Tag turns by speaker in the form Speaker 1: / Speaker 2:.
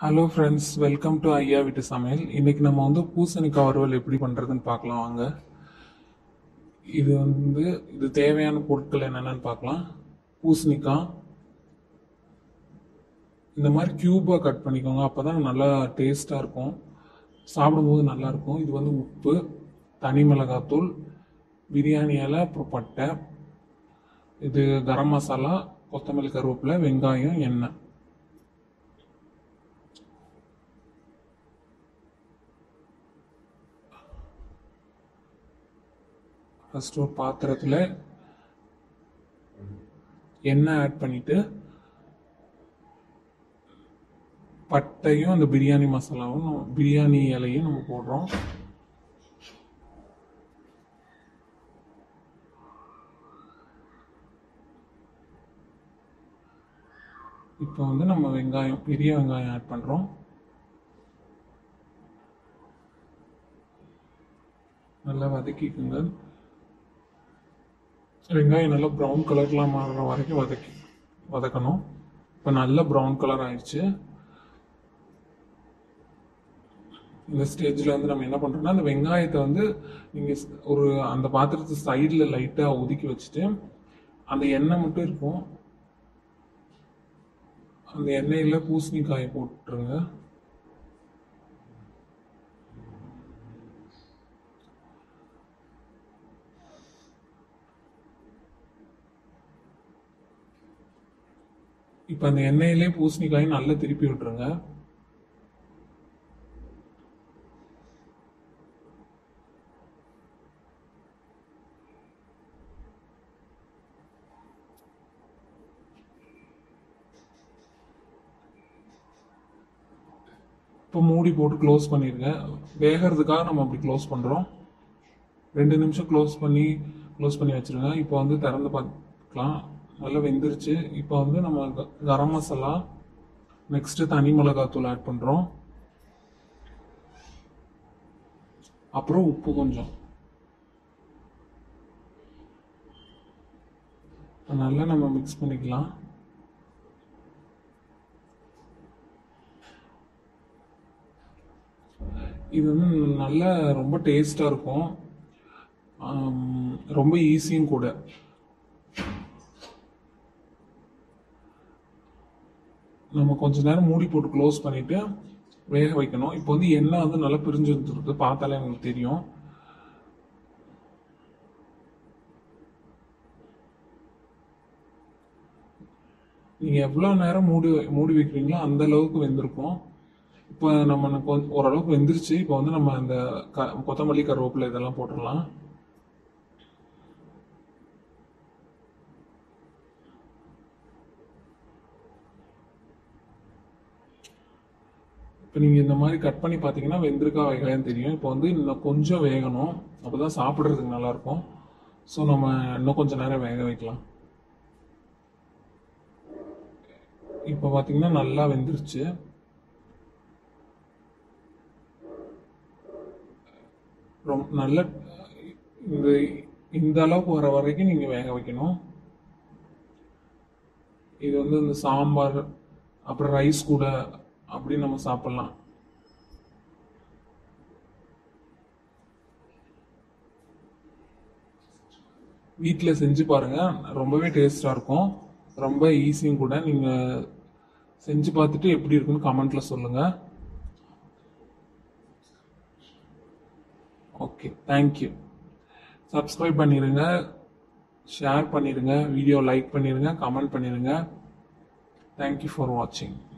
Speaker 1: hello friends welcome to ஐயா வீட்டு சமையல் இன்னைக்கு நம்ம வந்து பூசணிக்காய் வறுவல் எப்படி பண்ணுறதுன்னு பார்க்கலாம் வாங்க இது வந்து இது தேவையான பொருட்கள் என்னென்னு பார்க்கலாம் பூசணிக்காய் இந்த மாதிரி கியூபாக கட் பண்ணிக்கோங்க அப்போ தான் நல்லா டேஸ்ட்டாக இருக்கும் சாப்பிடும்போது நல்லா இருக்கும் இது வந்து உப்பு தனி மிளகாத்தூள் பிரியாணி இலை அப்புறம் பட்டை இது கரம் மசாலா கொத்தமல்லி கருவேப்பிலை வெங்காயம் எண்ணெய் ஃபர்ஸ்ட் ஒரு பாத்திரத்தில் எண்ணெய் ஆட் பண்ணிட்டு பட்டையும் அந்த பிரியாணி மசாலாவும் நம்ம- பிரியாணி இலையும் நம்ம போடுறோம் இப்போ வந்து நம்ம வெங்காயம் பெரிய வெங்காயம் ஆட் பண்ணுறோம் நல்லா வதக்கிக்குங்க வெங்காயம் நல்லா ப்ரௌன் கலர்லாம் மாறுற வரைக்கும் வதக்கி வதக்கணும் இப்போ நல்லா ப்ரௌன் கலர் ஆயிடுச்சு இந்த ஸ்டேஜில் வந்து நம்ம என்ன பண்ணுறோம்னா அந்த வெங்காயத்தை வந்து நீங்கள் ஒரு அந்த பாத்திரத்து சைடில் லைட்டாக ஒதுக்கி வச்சுட்டு அந்த எண்ணெய் மட்டும் இருக்கும் அந்த எண்ணெயில் பூசணிக்காயை போட்டுருங்க இப்போ அந்த எண்ணெயிலே பூசணிக்காயை நல்லா திருப்பி விட்டுருங்க இப்போ மூடி போட்டு க்ளோஸ் பண்ணிடுங்க வேகிறதுக்காக நம்ம அப்படி க்ளோஸ் பண்ணுறோம் ரெண்டு நிமிஷம் க்ளோஸ் பண்ணி க்ளோஸ் பண்ணி வச்சிருங்க இப்போ வந்து திறந்து பார்க்கலாம் நல்லா வெந்துருச்சு இப்போ வந்து நம்ம க- கரம் மசாலா நெக்ஸ்ட்டு தனி மிளகாத்தூள் ஆட் பண்ணுறோம் அப்புறம் உப்பு கொஞ்சம் இப்ப நல்லா நம்ம மிக்ஸ் பண்ணிக்கலாம் இது வந்து நல்ல ரொம்ப டேஸ்டாக இருக்கும் ஆம், ரொம்ப ஈஸியும் கூட நம்ம கொஞ்ச நேரம் மூடி போட்டு க்ளோஸ் பண்ணிட்டு வேக வைக்கணும் இப்போ வந்து எண்ணெய் வந்து நல்லா பிரிஞ்சு வந்துருக்கு பார்த்தாலே உங்களுக்கு தெரியும் நீங்க எவ்வளவு நேரம் மூடி மூடி வைக்கிறீங்களோ அந்த அளவுக்கு வெந்திருக்கும் இப்போ நம்ம கொஞ்சம் ஓரளவுக்கு வெந்துருச்சு இப்போ வந்து நம்ம அந்த க கொத்தமல்லி கருவேப்பிலை இதெல்லாம் போட்டுடலாம் இப்போ நீங்கள் இந்த மாதிரி கட் பண்ணி பார்த்தீங்கன்னா வெந்திருக்கா வேகலைன்னு தெரியும் இப்போ வந்து இன்னும் கொஞ்சம் வேகணும் அப்போ தான் சாப்பிட்றதுக்கு நல்லாயிருக்கும் ஸோ நம்ம இன்னும் கொஞ்சம் நேரம் வேக வைக்கலாம் இப்போ பார்த்தீங்கன்னா நல்லா வெந்துருச்சு ரொம்ப நல்ல இந்த இந்த அளவுக்கு வர வரைக்கும் நீங்கள் வேக வைக்கணும் இது வந்து இந்த சாம்பார் அப்புறம் ரைஸ் கூட அப்படி நம்ம சாப்பிடலாம் வீட்டில் செஞ்சு பாருங்க ரொம்பவே டேஸ்டாக இருக்கும் ரொம்ப ஈஸியும் கூட நீங்கள் செஞ்சு பார்த்துட்டு எப்படி இருக்குன்னு கமெண்ட்ல சொல்லுங்க ஓகே தேங்க்யூ சப்ஸ்கிரைப் பண்ணிடுங்க ஷேர் பண்ணிடுங்க வீடியோ லைக் பண்ணிடுங்க கமெண்ட் பண்ணிடுங்க தேங்க்யூ ஃபார் வாட்சிங்